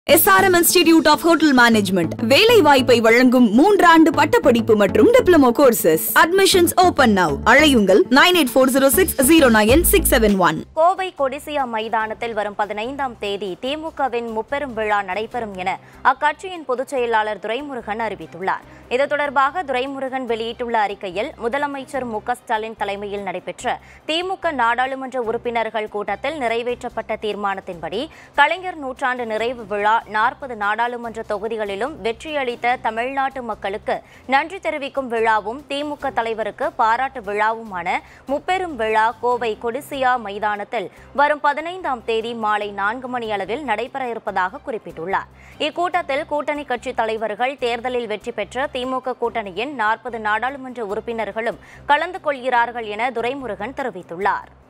SRM institute of hotel management வேலை வாய்ப்பை வழங்கும் மூன்றாண்டு பட்டப்படிப்பு மற்றும் diploma courses admissions open now அழையுங்கள் nine eight four zero six zero nine six seven one Kovai Codissia மைதானத்தில் வரும் பதினைந்தாம் தேதி திமுகவின் முப்பெரும் விழா நடைபெறும் என அக்கட்சியின் பொதுச் செயலாளர் துரைமுருகன் அறிவித்துள்ளார் இது தொடர்பாக துரைமுருகன் வெளியிட்டுள்ள அறிக்கையில் முதலமைச்சர் மு க ஸ்டாலின் தலைமையில் நடைபெற்ற திமுக நாடாளுமன்ற உறுப்பினர்கள் கூட்டத்தில் நிறைவேற்றப்பட்ட தீர்மானத்தின்படி கலைஞர் நூற்றாண்டு நிறைவு விழா நாற்பது நாடாளுமன்ற தொகுதிகளிலும் வெற்றியளித்த தமிழ்நாட்டு மக்களுக்கு நன்றி தெரிவிக்கும் விழாவும் திமுக தலைவருக்கு பாராட்டு விழாவுமான முப்பெரும் விழா கோவை கொடிசியா மைதானத்தில் வரும் பதினைந்தாம் தேதி மாலை நான்கு மணி அளவில் நடைபெற இருப்பதாக குறிப்பிட்டுள்ளார் இக்கூட்டத்தில் கூட்டணி கட்சி தலைவர்கள் தேர்தலில் வெற்றி பெற்ற திமுக கூட்டணியின் நாற்பது நாடாளுமன்ற உறுப்பினர்களும் கலந்து கொள்கிறார்கள் என துரைமுருகன் தெரிவித்துள்ளார்